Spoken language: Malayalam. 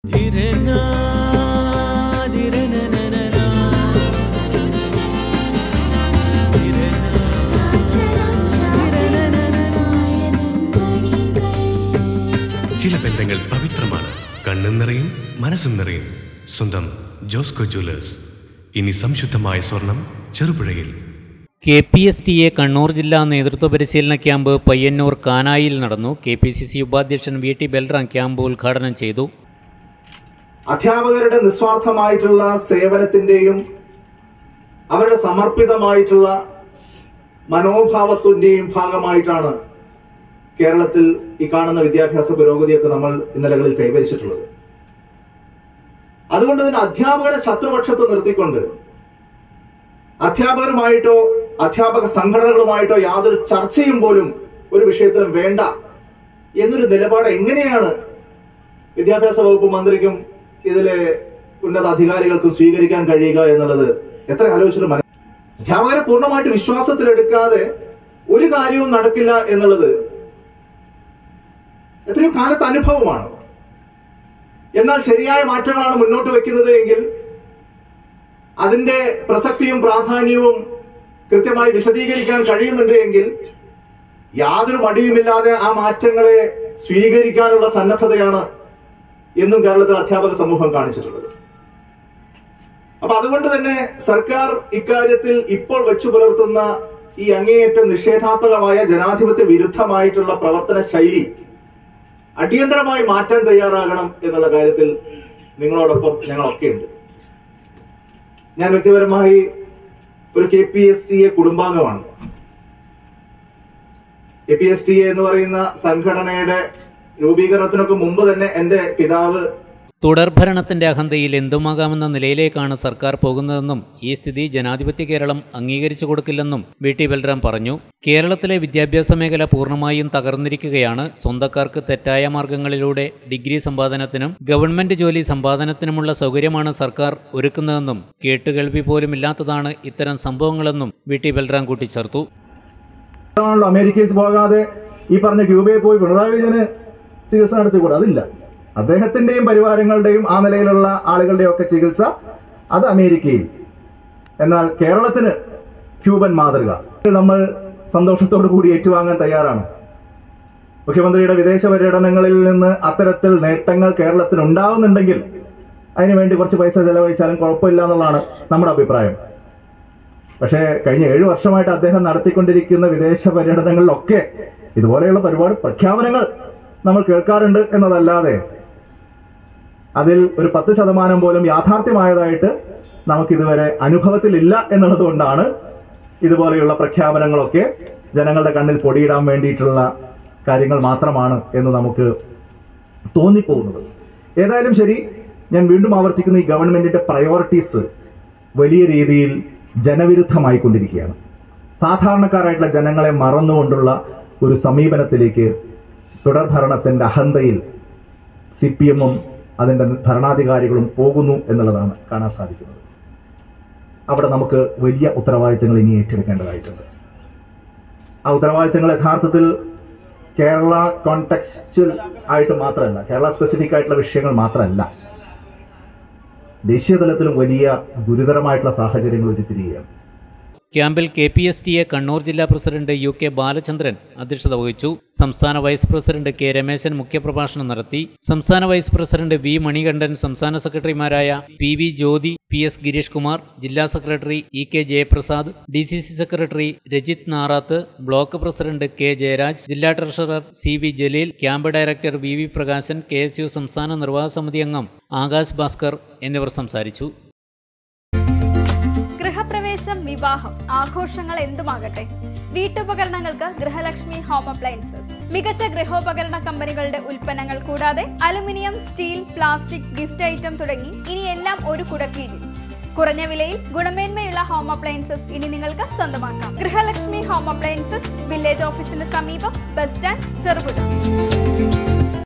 ചില ബന്ധങ്ങൾ പവിത്രമാണ് കണ്ണും നിറയും മനസ്സും നിറയും സ്വന്തം ജോസ്കോ ജ്വല്ലേഴ്സ് ഇനി സംശുദ്ധമായ സ്വർണം ചെറുപുഴയിൽ K P S T A Kannur ജില്ലാ നേതൃത്വ പരിശീലന ക്യാമ്പ് പയ്യന്നൂർ കാനായിൽ നടന്നു കെ പി സി സി ഉപാധ്യക്ഷൻ വി ടി ബൽറാം ക്യാമ്പ് ഉദ്ഘാടനം ചെയ്തു അധ്യാപകരുടെ നിസ്വാർത്ഥമായിട്ടുള്ള സേവനത്തിന്റെയും അവരുടെ സമർപ്പിതമായിട്ടുള്ള മനോഭാവത്തിന്റെയും ഭാഗമായിട്ടാണ് കേരളത്തിൽ ഈ കാണുന്ന വിദ്യാഭ്യാസ പുരോഗതിയൊക്കെ നമ്മൾ ഇന്നലകളിൽ കൈവരിച്ചിട്ടുള്ളത് അതുകൊണ്ട് തന്നെ അധ്യാപകരെ ശത്രുപക്ഷത്ത് നിർത്തിക്കൊണ്ട് അധ്യാപകരുമായിട്ടോ അധ്യാപക സംഘടനകളുമായിട്ടോ യാതൊരു ചർച്ചയും പോലും ഒരു വിഷയത്തിലും വേണ്ട എന്നൊരു നിലപാട് എങ്ങനെയാണ് വിദ്യാഭ്യാസ വകുപ്പ് മന്ത്രിക്കും ഇതിലെ ഉന്നത അധികാരികൾക്കും സ്വീകരിക്കാൻ കഴിയുക എന്നുള്ളത് എത്ര ആലോചിച്ചിട്ട് മന അധ്യാപകരെ പൂർണ്ണമായിട്ട് വിശ്വാസത്തിലെടുക്കാതെ ഒരു കാര്യവും നടക്കില്ല എന്നുള്ളത് എത്രയോ കാലത്ത് അനുഭവമാണ് എന്നാൽ ശരിയായ മാറ്റങ്ങളാണ് മുന്നോട്ട് വെക്കുന്നത് എങ്കിൽ അതിന്റെ പ്രസക്തിയും പ്രാധാന്യവും കൃത്യമായി വിശദീകരിക്കാൻ കഴിയുന്നുണ്ട് എങ്കിൽ യാതൊരു മടിയുമില്ലാതെ ആ മാറ്റങ്ങളെ സ്വീകരിക്കാനുള്ള സന്നദ്ധതയാണ് എന്നും കേരളത്തിൽ അധ്യാപക സമൂഹം കാണിച്ചിട്ടുള്ളത് അപ്പൊ അതുകൊണ്ട് തന്നെ സർക്കാർ ഇക്കാര്യത്തിൽ ഇപ്പോൾ വെച്ചു പുലർത്തുന്ന ഈ അങ്ങേയറ്റ നിഷേധാത്മകമായ ജനാധിപത്യ വിരുദ്ധമായിട്ടുള്ള പ്രവർത്തന ശൈലി അടിയന്തരമായി മാറ്റാൻ തയ്യാറാകണം എന്നുള്ള കാര്യത്തിൽ നിങ്ങളോടൊപ്പം ഞങ്ങളൊക്കെ ഉണ്ട് ഞാൻ വ്യക്തിപരമായി ഒരു K P S T A കുടുംബാംഗമാണ് K P S T A എന്ന് പറയുന്ന സംഘടനയുടെ രൂപീകരണത്തിനൊക്കെ മുമ്പ് തന്നെ എന്റെ പിതാവ് തുടർഭരണത്തിന്റെ അഹന്തയിൽ എന്തുമാകാമെന്ന നിലയിലേക്കാണ് സർക്കാർ പോകുന്നതെന്നും ഈ സ്ഥിതി ജനാധിപത്യ കേരളം അംഗീകരിച്ചു കൊടുക്കില്ലെന്നും വി ടി ബൽറാം പറഞ്ഞു കേരളത്തിലെ വിദ്യാഭ്യാസ മേഖല പൂർണ്ണമായും തകർന്നിരിക്കുകയാണ് സ്വന്തക്കാർക്ക് തെറ്റായ മാർഗങ്ങളിലൂടെ ഡിഗ്രി സമ്പാദനത്തിനും ഗവൺമെന്റ് ജോലി സമ്പാദനത്തിനുമുള്ള സൗകര്യമാണ് സർക്കാർ ഒരുക്കുന്നതെന്നും കേട്ടുകേൾവി പോലുമില്ലാത്തതാണ് ഇത്തരം സംഭവങ്ങളെന്നും വി ടി ബൽറാം കൂട്ടിച്ചേർത്തു ആണല്ലോ അമേരിക്കയിൽ പോകാതെ ഈ പറഞ്ഞ ക്യൂബയിൽ പോയി പിണറായി വിജയന് ചികിത്സ നടത്തിക്കൂടെ അതില്ല അദ്ദേഹത്തിന്റെയും പരിവാരങ്ങളുടെയും ആ നിലയിലുള്ള ആളുകളുടെയും ഒക്കെ ചികിത്സ അത് അമേരിക്കയിൽ എന്നാൽ കേരളത്തിന് ക്യൂബൻ മാതൃക നമ്മൾ സന്തോഷത്തോടു കൂടി ഏറ്റുവാങ്ങാൻ തയ്യാറാണ് മുഖ്യമന്ത്രിയുടെ വിദേശ പര്യടനങ്ങളിൽ നിന്ന് അത്തരത്തിൽ നേട്ടങ്ങൾ കേരളത്തിന് ഉണ്ടാവുന്നുണ്ടെങ്കിൽ അതിനുവേണ്ടി കുറച്ച് പൈസ ചെലവഴിച്ചാലും കുഴപ്പമില്ല എന്നുള്ളതാണ് നമ്മുടെ അഭിപ്രായം പക്ഷേ കഴിഞ്ഞ ഏഴു വർഷമായിട്ട് അദ്ദേഹം നടത്തിക്കൊണ്ടിരിക്കുന്ന വിദേശ പര്യടനങ്ങളിലൊക്കെ ഇതുപോലെയുള്ള ഒരുപാട് പ്രഖ്യാപനങ്ങൾ നമ്മൾ കേൾക്കാറുണ്ട് എന്നതല്ലാതെ അതിൽ ഒരു പത്ത് ശതമാനം പോലും യാഥാർത്ഥ്യമായതായിട്ട് നമുക്കിതുവരെ അനുഭവത്തിലില്ല എന്നുള്ളത് കൊണ്ടാണ് ഇതുപോലെയുള്ള പ്രഖ്യാപനങ്ങളൊക്കെ ജനങ്ങളുടെ കണ്ണിൽ പൊടിയിടാൻ വേണ്ടിയിട്ടുള്ള കാര്യങ്ങൾ മാത്രമാണ് എന്ന് നമുക്ക് തോന്നിപ്പോകുന്നത് ഏതായാലും ശരി ഞാൻ വീണ്ടും ആവർത്തിക്കുന്ന ഈ ഗവൺമെന്റിന്റെ പ്രയോറിറ്റീസ് വലിയ രീതിയിൽ ജനവിരുദ്ധമായി കൊണ്ടിരിക്കുകയാണ് സാധാരണക്കാരായിട്ടുള്ള ജനങ്ങളെ മറന്നുകൊണ്ടുള്ള ഒരു സമീപനത്തിലേക്ക് തുടർഭരണത്തിന്റെ അഹന്തയിൽ സി പി എമ്മും അതിന്റെ ഭരണാധികാരികളും പോകുന്നു എന്നുള്ളതാണ് കാണാൻ സാധിക്കുന്നത് അവിടെ നമുക്ക് വലിയ ഉത്തരവാദിത്തങ്ങൾ ഇനി ഏറ്റെടുക്കേണ്ടതായിട്ടുണ്ട് ആ ഉത്തരവാദിത്തങ്ങൾ യഥാർത്ഥത്തിൽ കേരള കോണ്ടെക്സ്റ്റുവൽ ആയിട്ട് മാത്രമല്ല കേരള സ്പെസിഫിക് ആയിട്ടുള്ള വിഷയങ്ങൾ മാത്രമല്ല ദേശീയ തലത്തിലും വലിയ ഗുരുതരമായിട്ടുള്ള സാഹചര്യങ്ങൾ ഉരുത്തിരിയുകയാണ് ക്യാമ്പിൽ K P S T A Kannur ജില്ലാ പ്രസിഡന്റ് യു കെ ബാലചന്ദ്രൻ അധ്യക്ഷത വഹിച്ചു സംസ്ഥാന വൈസ് പ്രസിഡന്റ് കെ രമേശൻ മുഖ്യപ്രഭാഷണം നടത്തി സംസ്ഥാന വൈസ് പ്രസിഡന്റ് വി മണികണ്ഠൻ സംസ്ഥാന സെക്രട്ടറിമാരായ പി വി ജ്യോതി പി എസ് ഗിരീഷ് കുമാർ ജില്ലാ secretary E K Jayaprasad D C C secretary Rajith Narath block president K Jayaraj ജില്ലാ treasurer C V Jaleel camp director V V Prakashan K S U സംസ്ഥാന നിർവാഹക സമിതി അംഗം ആകാശ് ഭാസ്കർ എന്നിവർ സംസാരിച്ചു ഗൃഹപ്രവേശം വിവാഹം ആഘോഷങ്ങൾ എന്തുമാകട്ടെ വീട്ടുപകരണങ്ങൾക്ക് ഗൃഹലക്ഷ്മി ഹോം അപ്ലയൻസസ് മികച്ച ഗൃഹോപകരണ കമ്പനികളുടെ ഉൽപ്പന്നങ്ങൾ കൂടാതെ aluminium steel plastic gift item തുടങ്ങി ഇനി എല്ലാം ഒരു കുടക്കീഴിൽ കുറഞ്ഞ വിലയിൽ ഗുണമേന്മയുള്ള ഹോം അപ്ലയൻസസ് ഇനി നിങ്ങൾക്ക് സ്വന്തമാക്കാം ഗൃഹലക്ഷ്മി ഹോം അപ്ലയൻസസ് വില്ലേജ് ഓഫീസിന് സമീപം ബസ് സ്റ്റാൻഡ് ചെറുപുഴ